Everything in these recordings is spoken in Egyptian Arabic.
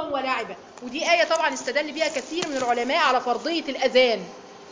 هزوا ولعبا ودي آية طبعا استدل بها كثير من العلماء على فرضية الأذان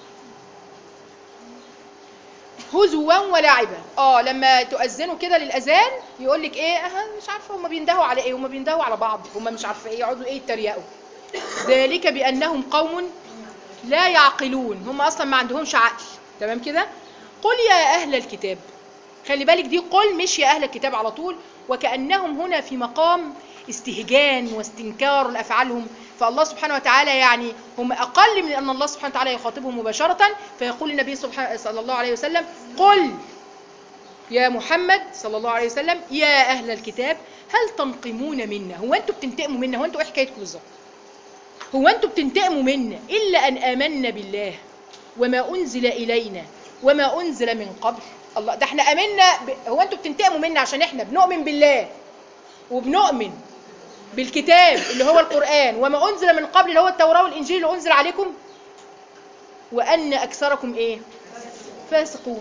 هزوا ولعبا اه لما تؤذنوا كده للاذان يقول لك ايه اه مش عارفه هم بيندهوا على ايه هم بيندهوا على بعض هم مش عارفه ايه يقعدوا ايه يتريقوا ذلك بانهم قوم لا يعقلون هم اصلا ما عندهمش عقل تمام كده قل يا اهل الكتاب خلي بالك دي قل مش يا اهل الكتاب على طول وكانهم هنا في مقام استهجان واستنكار لافعالهم فالله سبحانه وتعالى يعني هم اقل من ان الله سبحانه وتعالى يخاطبهم مباشره فيقول النبي سبحانه صلى الله عليه وسلم قل يا محمد صلى الله عليه وسلم يا اهل الكتاب هل تنقمون منا هو انتوا بتنتقموا منا هو انتوا ايه حكايتكم بالظبط هو انتوا بتنتقموا منا الا ان امنا بالله وما انزل الينا وما انزل من قبل الله ده احنا امنا ب... هو انتوا بتنتقموا منا عشان احنا بنؤمن بالله وبنؤمن بالكتاب اللي هو القرآن وما أنزل من قبل اللي هو التوراة والإنجيل اللي أنزل عليكم وأن أكثركم إيه فاسقون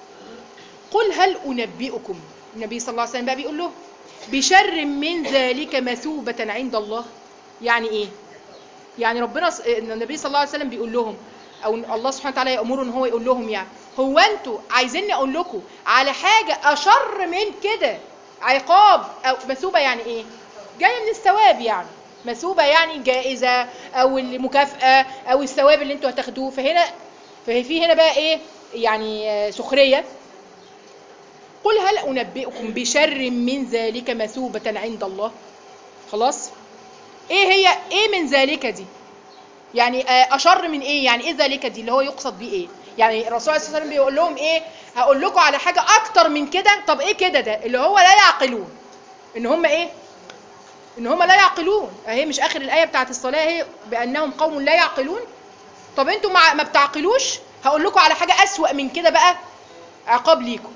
قل هل أنبئكم النبي صلى الله عليه وسلم بقى بيقول له بشر من ذلك مثوبة عند الله يعني إيه يعني ربنا النبي صلى الله عليه وسلم بيقول لهم أو الله سبحانه وتعالى يأمره إن هو يقول لهم يعني هو أنتوا عايزيني أقول لكم على حاجة أشر من كده عقاب أو مثوبة يعني إيه جايه من الثواب يعني مثوبه يعني جائزه او المكافاه او الثواب اللي انتوا هتاخدوه فهنا ففي هنا بقى ايه يعني سخريه قل هل انبئكم بشر من ذلك مثوبه عند الله خلاص ايه هي ايه من ذلك دي يعني اشر من ايه يعني ايه ذلك دي اللي هو يقصد بيه ايه يعني الرسول صلى الله عليه وسلم بيقول لهم ايه هقول لكم على حاجه اكتر من كده طب ايه كده ده اللي هو لا يعقلون ان هم ايه ان هم لا يعقلون اهي مش اخر الايه بتاعت الصلاه اهي بانهم قوم لا يعقلون طب انتوا ما, ما بتعقلوش هقول لكم على حاجه اسوا من كده بقى عقاب ليكم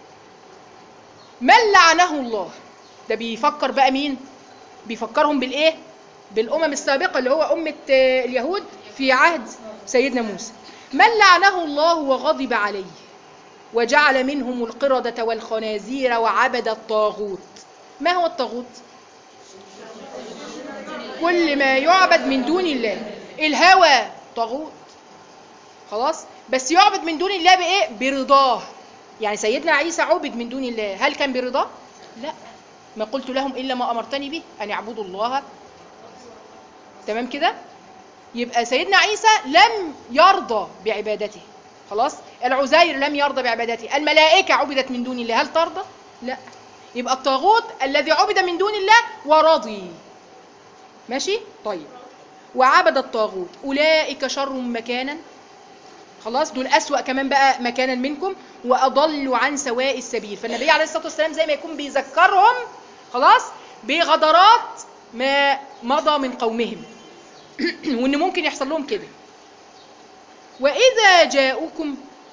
من لعنه الله ده بيفكر بقى مين بيفكرهم بالايه بالامم السابقه اللي هو امه اليهود في عهد سيدنا موسى من لعنه الله وغضب عليه وجعل منهم القردة والخنازير وعبد الطاغوت ما هو الطاغوت كل ما يعبد من دون الله الهوى طاغوت خلاص بس يعبد من دون الله بايه برضاه يعني سيدنا عيسى عبد من دون الله هل كان برضاه لا ما قلت لهم الا ما امرتني به ان يعبدوا الله تمام كده يبقى سيدنا عيسى لم يرضى بعبادته خلاص العزير لم يرضى بعبادته الملائكه عبدت من دون الله هل ترضى لا يبقى الطاغوت الذي عبد من دون الله ورضي ماشي طيب وعبد الطاغوت اولئك شر مكانا خلاص دول اسوا كمان بقى مكانا منكم واضلوا عن سواء السبيل فالنبي عليه الصلاه والسلام زي ما يكون بيذكرهم خلاص بغدرات ما مضى من قومهم وان ممكن يحصل لهم كده واذا جاءوكم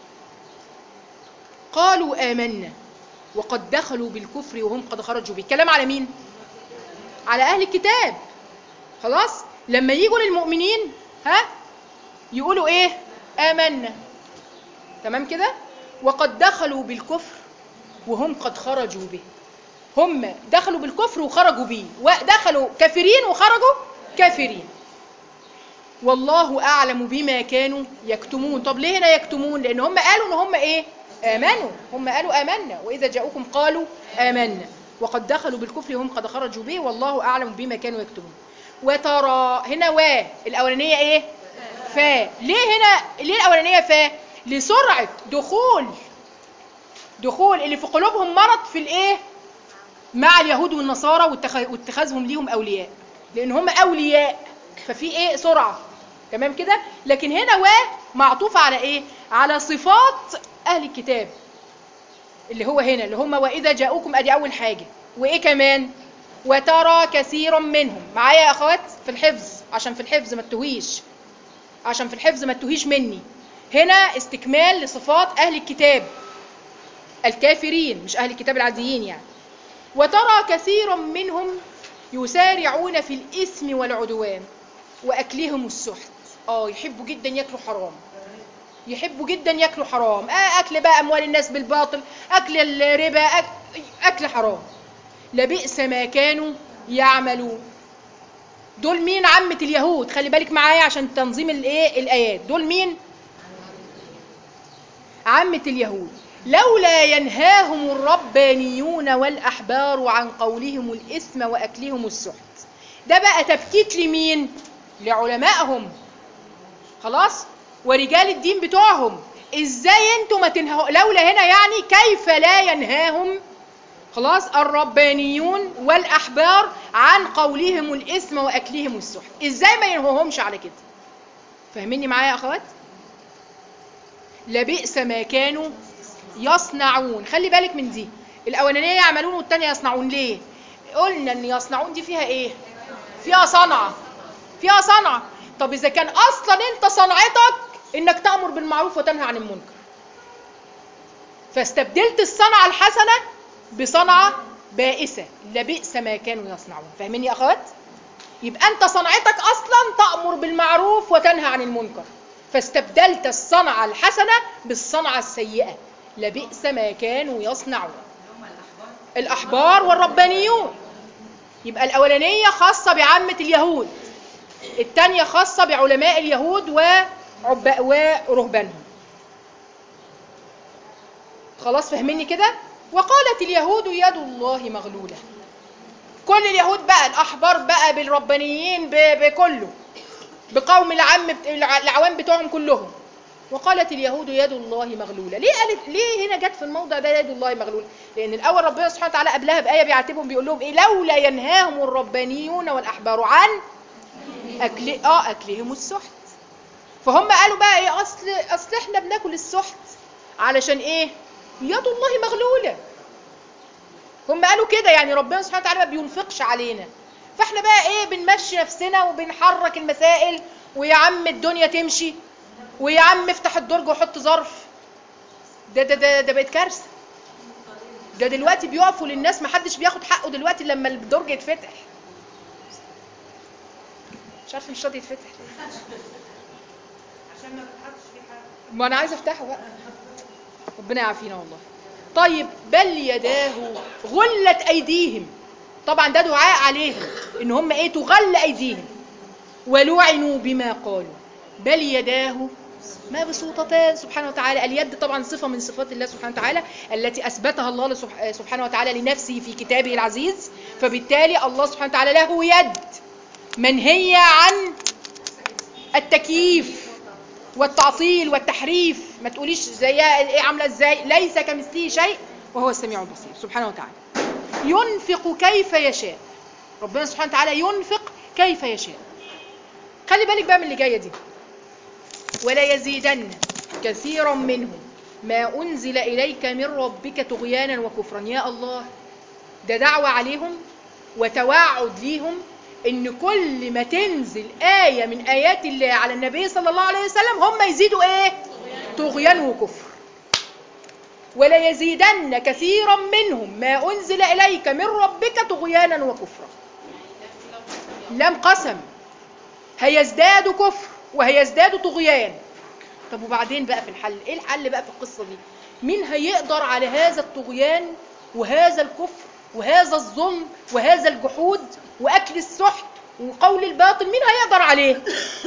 قالوا امنا وقد دخلوا بالكفر وهم قد خرجوا به الكلام على مين على اهل الكتاب خلاص لما يجوا للمؤمنين ها يقولوا ايه آمنا تمام كده وقد دخلوا بالكفر وهم قد خرجوا به هم دخلوا بالكفر وخرجوا به ودخلوا كافرين وخرجوا كافرين والله أعلم بما كانوا يكتمون طب ليه هنا يكتمون لأن هم قالوا إن هم إيه آمنوا هم قالوا آمنا وإذا جاءوكم قالوا آمنا وقد دخلوا بالكفر وهم قد خرجوا به والله أعلم بما كانوا يكتمون وترى هنا و الأولانية إيه فا ليه هنا ليه الأولانية فا لسرعة دخول دخول اللي في قلوبهم مرض في الإيه مع اليهود والنصارى واتخاذهم ليهم أولياء لأن هم أولياء ففي إيه سرعة تمام كده لكن هنا و معطوفة على إيه على صفات أهل الكتاب اللي هو هنا اللي هم وإذا جاءوكم أدي أول حاجة وإيه كمان وترى كثيرا منهم معايا يا أخوات في الحفظ عشان في الحفظ ما تتوهيش عشان في الحفظ ما تتوهيش مني هنا استكمال لصفات أهل الكتاب الكافرين مش أهل الكتاب العاديين يعني وترى كثيرا منهم يسارعون في الإثم والعدوان وأكلهم السحت اه يحبوا جدا ياكلوا حرام يحبوا جدا ياكلوا حرام آه أكل بقى أموال الناس بالباطل أكل الربا أكل, أكل حرام لبئس ما كانوا يعملون دول مين عامة اليهود خلي بالك معايا عشان تنظيم الايه الايات دول مين عامة اليهود لولا ينهاهم الربانيون والأحبار عن قولهم الإثم وأكلهم السحت ده بقى تبكيت لمين لعلمائهم خلاص ورجال الدين بتوعهم ازاي انتوا ما تنهوا لولا هنا يعني كيف لا ينهاهم خلاص الربانيون والأحبار عن قولهم الإثم وأكلهم السحت ازاي ما ينهوهمش على كده فاهميني معايا يا أخوات لبئس ما كانوا يصنعون خلي بالك من دي الاولانيه يعملون والثانيه يصنعون ليه قلنا ان يصنعون دي فيها ايه فيها صنعه فيها صنعه طب اذا كان اصلا انت صنعتك انك تامر بالمعروف وتنهى عن المنكر فاستبدلت الصنعه الحسنه بصنعه بائسه لبئس ما كانوا يصنعون فاهمين يا اخوات يبقى انت صنعتك اصلا تامر بالمعروف وتنهى عن المنكر فاستبدلت الصنعه الحسنه بالصنعه السيئه لبئس ما كانوا يصنعون الأحبار والربانيون يبقى الأولانية خاصة بعامة اليهود الثانية خاصة بعلماء اليهود وعب... ورهبانهم خلاص فهمني كده وقالت اليهود يد الله مغلولة كل اليهود بقى الأحبار بقى بالربانيين ب... بكله بقوم العم العوام بتوعهم كلهم وقالت اليهود يد الله مغلوله ليه قالت ليه هنا جت في الموضع ده يد الله مغلوله لان الاول ربنا سبحانه وتعالى قبلها بايه بيعاتبهم بيقول لهم ايه لولا ينهاهم الربانيون والاحبار عن اكل اه اكلهم السحت فهم قالوا بقى ايه اصل اصل احنا بناكل السحت علشان ايه يد الله مغلوله هم قالوا كده يعني ربنا سبحانه وتعالى ما بينفقش علينا فاحنا بقى ايه بنمشي نفسنا وبنحرك المسائل ويا عم الدنيا تمشي ويا عم افتح الدرج وحط ظرف ده ده ده ده بقت كارثه ده دلوقتي بيقفوا للناس ما حدش بياخد حقه دلوقتي لما الدرج يتفتح مش عارفه مش راضي يتفتح عشان ما تتحطش فيه حاجه ما انا عايزه افتحه بقى ربنا يعافينا والله طيب بل يداه غلت ايديهم طبعا ده دعاء عليهم ان هم ايه تغل ايديهم ولعنوا بما قالوا بل يداه ما بسوطتان سبحانه وتعالى اليد طبعا صفة من صفات الله سبحانه وتعالى التي أثبتها الله سبحانه وتعالى لنفسه في كتابه العزيز فبالتالي الله سبحانه وتعالى له يد منهية عن التكييف والتعطيل والتحريف ما تقوليش زيها ايه عامله ازاي ليس كمثله شيء وهو السميع البصير سبحانه وتعالى ينفق كيف يشاء ربنا سبحانه وتعالى ينفق كيف يشاء خلي بالك بقى من اللي جايه دي ولا يزيدن كثيرا منهم ما أنزل إليك من ربك طغيانا وكفرا يا الله ده دعوة عليهم وتوعد ليهم إن كل ما تنزل آية من آيات الله على النبي صلى الله عليه وسلم هم يزيدوا إيه؟ طغيان وكفر ولا يزيدن كثيرا منهم ما أنزل إليك من ربك طغيانا وكفرا لم قسم هيزدادوا كفر وهيزدادوا طغيان طب وبعدين بقى في الحل ايه الحل بقى في القصه دي مين هيقدر على هذا الطغيان وهذا الكفر وهذا الظلم وهذا الجحود واكل السحت وقول الباطل مين هيقدر عليه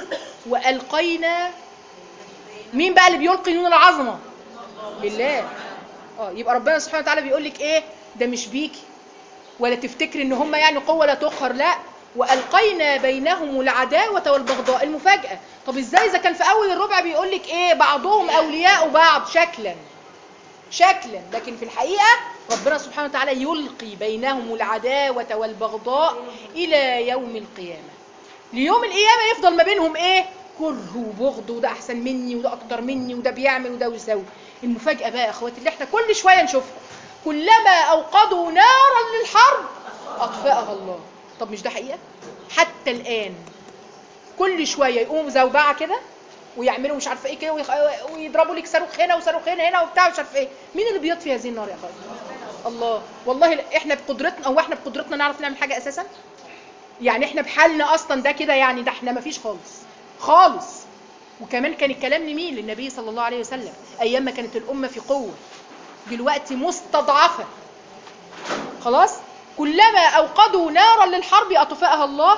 والقينا مين بقى اللي بيلقي نون العظمه الله اه يبقى ربنا سبحانه وتعالى بيقول لك ايه ده مش بيكي ولا تفتكري ان هم يعني قوه لا تقهر لا والقينا بينهم العداوه والبغضاء المفاجاه طب ازاي اذا كان في اول الربع بيقول لك ايه بعضهم اولياء بعض شكلا شكلا لكن في الحقيقه ربنا سبحانه وتعالى يلقي بينهم العداوه والبغضاء الى يوم القيامه ليوم القيامه يفضل ما بينهم ايه كره وبغض وده احسن مني وده اكتر مني وده بيعمل وده يسوي المفاجاه بقى يا اخواتي اللي احنا كل شويه نشوفها كلما اوقدوا نارا للحرب اطفاها الله طب مش ده حقيقه حتى الان كل شويه يقوموا زوبعه كده ويعملوا مش عارفه ايه كده ويخ... ويضربوا لك صاروخ هنا وصاروخ هنا هنا وبتاع مش عارفه ايه مين اللي بيطفي هذه النار يا اخواتي الله والله احنا بقدرتنا او احنا بقدرتنا نعرف نعمل حاجه اساسا يعني احنا بحالنا اصلا ده كده يعني ده احنا مفيش خالص خالص وكمان كان الكلام لمين للنبي صلى الله عليه وسلم ايام ما كانت الامه في قوه دلوقتي مستضعفه خلاص كلما اوقدوا نارا للحرب اطفاها الله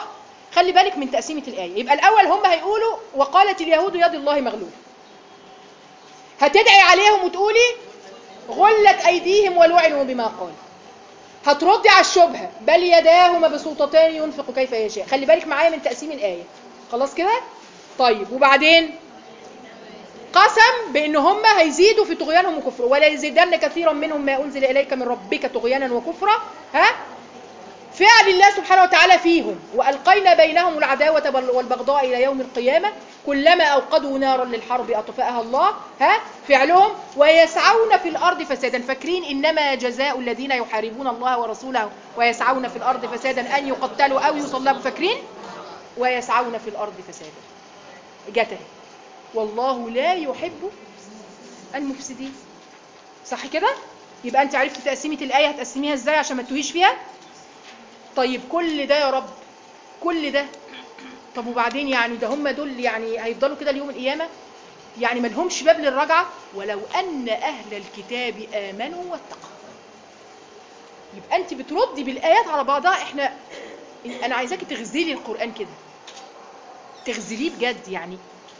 خلي بالك من تقسيمه الايه يبقى الاول هم هيقولوا وقالت اليهود يد الله مغلوله هتدعي عليهم وتقولي غلت ايديهم ولعنوا بما قالوا هتردي على الشبهه بل يداه مبسوطتان ينفق كيف يشاء خلي بالك معايا من تقسيم الايه خلاص كده طيب وبعدين قسم بان هم هيزيدوا في طغيانهم وكفر ولا يزيدن كثيرا منهم ما انزل اليك من ربك طغيانا وكفرا ها فعل الله سبحانه وتعالى فيهم والقينا بينهم العداوه والبغضاء الى يوم القيامه كلما اوقدوا نارا للحرب اطفاها الله ها فعلهم ويسعون في الارض فسادا فاكرين انما جزاء الذين يحاربون الله ورسوله ويسعون في الارض فسادا ان يقتلوا او يصلبوا فاكرين ويسعون في الارض فسادا جت اهي والله لا يحب المفسدين صح كده يبقى انت عرفتي تقسيمه الايه هتقسميها ازاي عشان ما تتوهيش فيها طيب كل ده يا رب كل ده طب وبعدين يعني ده هم دول يعني هيفضلوا كده ليوم القيامه يعني ما لهمش باب للرجعه ولو ان اهل الكتاب امنوا واتقوا يبقى انت بتردي بالايات على بعضها احنا انا عايزاكي تغزلي القران كده تغزليه بجد يعني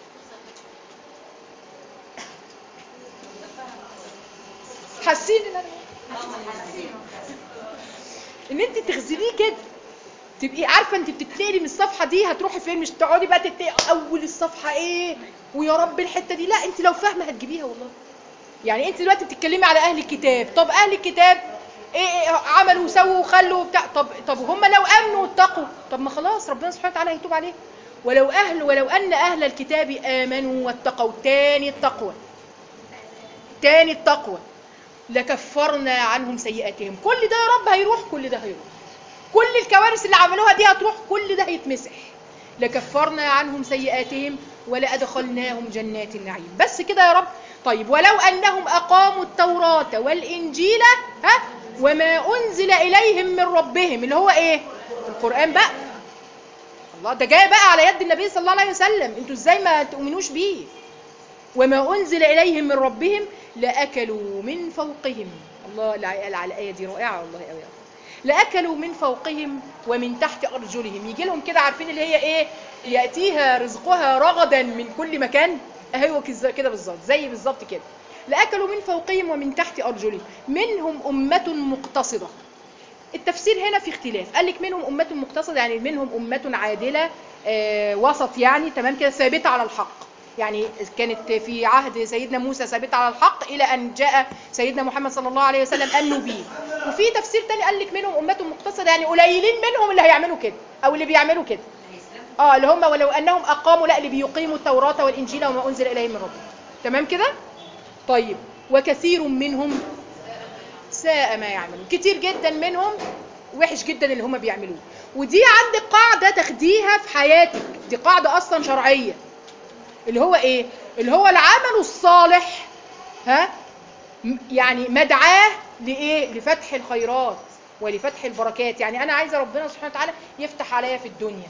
حاسين ان انا ان انت تغزليه كده تبقي عارفه انت بتتنقلي من الصفحه دي هتروحي فين مش تقعدي بقى تتنقلي اول الصفحه ايه ويا رب الحته دي لا انت لو فاهمه هتجيبيها والله يعني انت دلوقتي بتتكلمي على اهل الكتاب طب اهل الكتاب ايه, إيه عملوا وسووا وخلوا وبتاع طب طب هم لو امنوا واتقوا طب ما خلاص ربنا سبحانه وتعالى هيتوب عليهم ولو اهل ولو ان اهل الكتاب امنوا واتقوا تاني التقوى تاني التقوى لكفرنا عنهم سيئاتهم كل ده يا رب هيروح كل ده هيروح كل الكوارث اللي عملوها دي هتروح كل ده هيتمسح لكفرنا عنهم سيئاتهم ولأدخلناهم جنات النعيم بس كده يا رب طيب ولو أنهم أقاموا التوراة والإنجيل ها وما أنزل إليهم من ربهم اللي هو إيه القرآن بقى الله ده جاي بقى على يد النبي صلى الله عليه وسلم انتوا ازاي ما تؤمنوش بيه وما أنزل إليهم من ربهم لأكلوا من فوقهم الله على الآية دي رائعة والله قوي لأكلوا من فوقهم ومن تحت أرجلهم يجي لهم كده عارفين اللي هي إيه يأتيها رزقها رغدا من كل مكان أهو كده بالظبط زي بالظبط كده لأكلوا من فوقهم ومن تحت أرجلهم منهم أمة مقتصدة التفسير هنا في اختلاف قال لك منهم أمة مقتصدة يعني منهم أمة عادلة آه وسط يعني تمام كده ثابتة على الحق يعني كانت في عهد سيدنا موسى ثابتة على الحق إلى أن جاء سيدنا محمد صلى الله عليه وسلم النبي وفي تفسير تاني قال لك منهم أمة مقتصدة يعني قليلين منهم اللي هيعملوا كده أو اللي بيعملوا كده اه اللي هم ولو أنهم أقاموا لا اللي بيقيموا التوراة والإنجيل وما أنزل إليهم من ربهم تمام كده طيب وكثير منهم ساء ما يعملون كتير جدا منهم وحش جدا اللي هم بيعملوه ودي عندك قاعدة تاخديها في حياتك دي قاعدة أصلا شرعية اللي هو ايه اللي هو العمل الصالح ها يعني مدعاه لايه لفتح الخيرات ولفتح البركات يعني انا عايزه ربنا سبحانه وتعالى يفتح عليا في الدنيا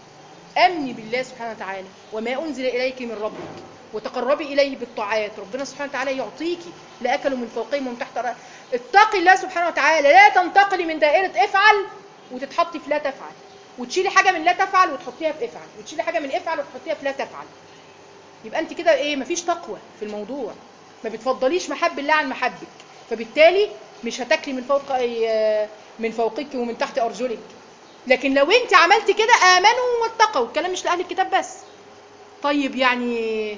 امني بالله سبحانه وتعالى وما انزل اليك من ربك وتقربي اليه بالطاعات ربنا سبحانه وتعالى يعطيكي لاكلوا من فوقهم ومن تحت اتقي الله سبحانه وتعالى لا تنتقلي من دائره افعل وتتحطي في لا تفعل وتشيلي حاجه من لا تفعل وتحطيها في افعل وتشيلي حاجه من افعل وتحطيها في لا تفعل يبقى انت كده ايه مفيش تقوى في الموضوع ما بتفضليش محب الله عن محبك فبالتالي مش هتاكلي من فوق من فوقك ومن تحت ارجلك لكن لو انت عملت كده امنوا واتقوا الكلام مش لاهل الكتاب بس طيب يعني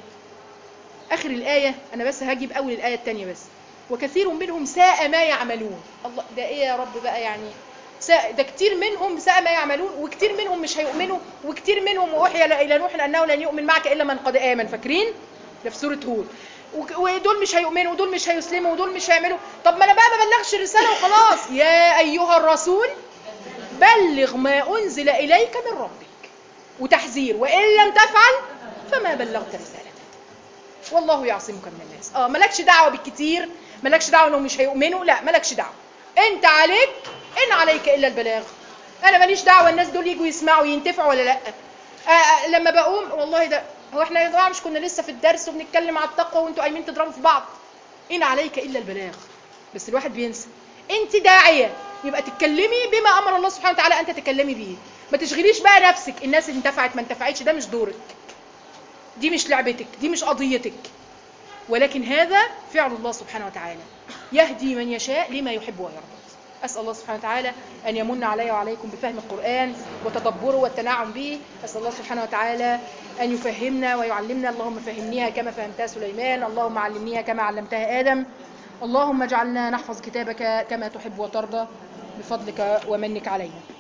اخر الايه انا بس هجيب اول الايه الثانيه بس وكثير منهم ساء ما يعملون الله ده ايه يا رب بقى يعني ساء ده كتير منهم ساء ما يعملون وكتير منهم مش هيؤمنوا وكتير منهم وحي الى نوح انه لن يؤمن معك الا من قد امن فاكرين ده في سوره هود ودول مش هيؤمنوا ودول مش هيسلموا ودول مش هيعملوا طب ما انا بقى ما بلغش الرساله وخلاص يا ايها الرسول بلغ ما انزل اليك من ربك وتحذير وان لم تفعل فما بلغت رسالته والله يعصمك من الناس اه مالكش دعوه بالكتير مالكش دعوه انهم مش هيؤمنوا لا مالكش دعوه انت عليك ان عليك الا البلاغ انا ماليش دعوه الناس دول يجوا يسمعوا ينتفعوا ولا لا آه لما بقوم والله ده هو احنا يا جماعه مش كنا لسه في الدرس وبنتكلم على التقوى وانتوا قايمين تضربوا في بعض ان عليك الا البلاغ بس الواحد بينسى انت داعيه يبقى تتكلمي بما امر الله سبحانه وتعالى ان تتكلمي به ما تشغليش بقى نفسك الناس اللي انتفعت ما انتفعتش ده مش دورك دي مش لعبتك دي مش قضيتك ولكن هذا فعل الله سبحانه وتعالى يهدي من يشاء لما يحب ويرضى أسأل الله سبحانه وتعالى أن يمن علي وعليكم بفهم القرآن وتدبره والتنعم به أسأل الله سبحانه وتعالى أن يفهمنا ويعلمنا اللهم فهمنيها كما فهمتها سليمان اللهم علمنيها كما علمتها آدم اللهم اجعلنا نحفظ كتابك كما تحب وترضى بفضلك ومنك علينا